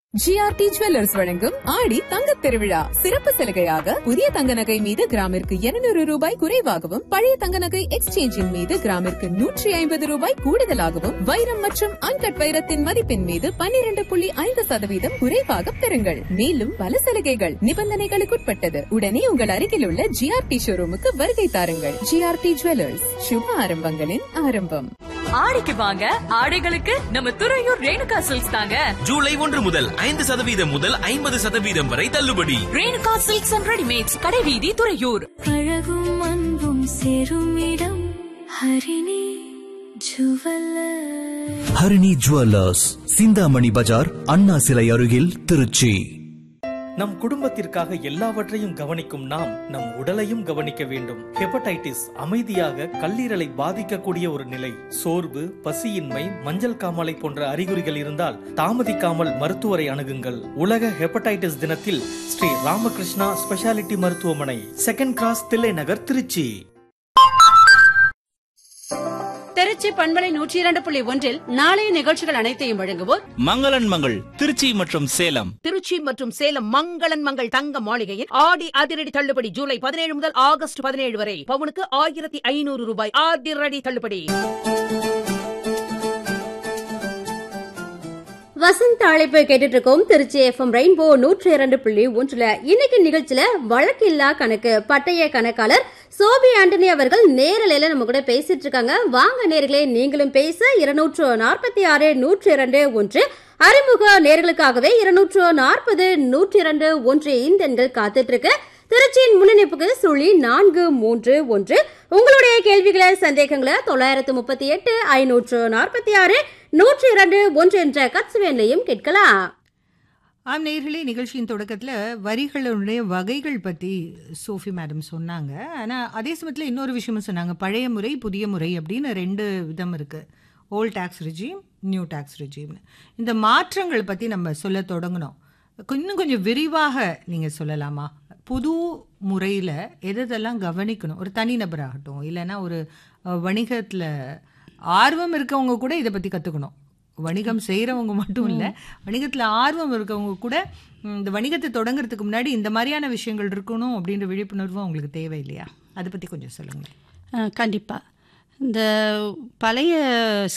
GRT jewellers வழங்கும் ஆடி தங்கத் திருவிழா சிறப்பு சலுகையாக புதிய தங்க நகை மீது கிராமிற்கு 200 ரூபாய் குறைவாகவும் பழைய தங்க நகை எக்ஸ்சேஞ்சின் மீது கிராமிற்கு நூற்றி ஐம்பது ரூபாய் கூடுதலாகவும் வைரம் மற்றும் அன்கட் வைரத்தின் மதிப்பின் மீது 12.5% புள்ளி ஐந்து சதவீதம் குறைவாக பெறுங்கள் மேலும் பல சலுகைகள் நிபந்தனைகளுக்குட்பட்டது உடனே உங்கள் அருகில் உள்ள ஜிஆர்டி ஷோரூமுக்கு வருகை தாருங்கள் ஜிஆர்டி ஜுவல்லர்ஸ் சுப ஆரம்பங்களின் ஆரம்பம் ஆடிக்கு வாங்க ஆடைகளுக்கு நம்ம துறையூர் ரேணுகா சில்க்ஸ் தாங்க ஜூலை ஒன்று முதல் ஐந்து சதவீதம் முதல் ஐம்பது சதவீதம் வரை தள்ளுபடி ரேணுகா சில்க்ஸ் அண்ட் ரெடிமேட்ஸ் கடைவீதி துறையூர் அழகும் அன்பும் சேரும் இடம் ஹரிணி ஜுவல்லர் ஹரிணி ஜுவல்லர்ஸ் சிந்தாமணி பஜார் அண்ணா சிலை அருகில் திருச்சி நம் குடும்பத்திற்காக எல்லாவற்றையும் கவனிக்கும் நாம் நம் உடலையும் கவனிக்க வேண்டும் ஹெப்படைட்டிஸ் அமைதியாக கல்லீரலை பாதிக்கக்கூடிய ஒரு நிலை சோர்வு பசியின்மை மஞ்சள் காமாலை போன்ற அறிகுறிகள் இருந்தால் தாமதிக்காமல் மருத்துவரை அணுகுங்கள் உலக ஹெப்படைட்டிஸ் தினத்தில் ஸ்ரீ ராமகிருஷ்ணா ஸ்பெஷாலிட்டி மருத்துவமனை செகண்ட் கிராஸ் தில்லை நகர் திருச்சி திருச்சி பண்பலை நூற்றி இரண்டு புள்ளி ஒன்றில் நாளைய நிகழ்ச்சிகள் அனைத்தையும் வழங்குவோர் மங்களன் மங்கள் திருச்சி மற்றும் சேலம் திருச்சி மற்றும் சேலம் மங்களன் மங்கள் தங்க மாளிகையில் ஆடி அதிரடி தள்ளுபடி ஜூலை பதினேழு முதல் ஆகஸ்ட் பதினேழு வரை பவுனுக்கு ஆயிரத்தி ஐநூறு ரூபாய் அதிரடி தள்ளுபடி வசந்த் அழைப்பு கேட்டுட்டு இருக்கோம் திருச்சி எஃப்எம் ரெயின்போ நூற்றி இரண்டு புள்ளி ஒன்றுல இன்னைக்கு நிகழ்ச்சியில வழக்கில்லா கணக்கு பட்டய கணக்காளர் சோபி ஆண்டனி அவர்கள் நேரலையில நம்ம கூட பேசிட்டு இருக்காங்க வாங்க நேர்களே நீங்களும் பேச இருநூற்று நாற்பத்தி ஆறு நூற்றி இரண்டு ஒன்று அறிமுக நேர்களுக்காகவே இருநூற்று நாற்பது நூற்றி இரண்டு ஒன்று இந்த எண்கள் காத்துட்டு இருக்கு திருச்சியின் முன்னணிப்புக்கு சுழி நான்கு மூன்று ஒன்று உங்களுடைய கேள்விகளை சந்தேகங்களை தொள்ளாயிரத்து முப்பத்தி எட்டு ஐநூற்று நாற்பத்தி ஆறு நூற்றி இரண்டு ஒன்று என்ற கட்சுவேன்லையும் கேட்கலாம் ஆம் நேர்களே நிகழ்ச்சியின் தொடக்கத்தில் வரிகளுடைய வகைகள் பற்றி சோஃபி மேடம் சொன்னாங்க ஆனால் அதே சமயத்தில் இன்னொரு விஷயமும் சொன்னாங்க பழைய முறை புதிய முறை அப்படின்னு ரெண்டு விதம் இருக்குது old tax regime new tax ரிஜீம்னு இந்த மாற்றங்கள் பற்றி நம்ம சொல்ல தொடங்கணும் இன்னும் கொஞ்சம் விரிவாக நீங்கள் சொல்லலாமா புது முறையில் எதெல்லாம் கவனிக்கணும் ஒரு தனிநபராகட்டும் இல்லைன்னா ஒரு வணிகத்தில் ஆர்வம் இருக்கவங்க கூட இதை பற்றி கற்றுக்கணும் வணிகம் செய்கிறவங்க மட்டும் இல்லை வணிகத்தில் ஆர்வம் இருக்கவங்க கூட ம், இந்த வணிகத்தை தொடங்குறதுக்கு முன்னாடி இந்த மாதிரியான விஷயங்கள் இருக்கணும் அப்படின்ற விழிப்புணர்வும் அவங்களுக்கு தேவை இல்லையா அதை பற்றி கொஞ்சம் சொல்லுங்களேன் கண்டிப்பாக இந்த பழைய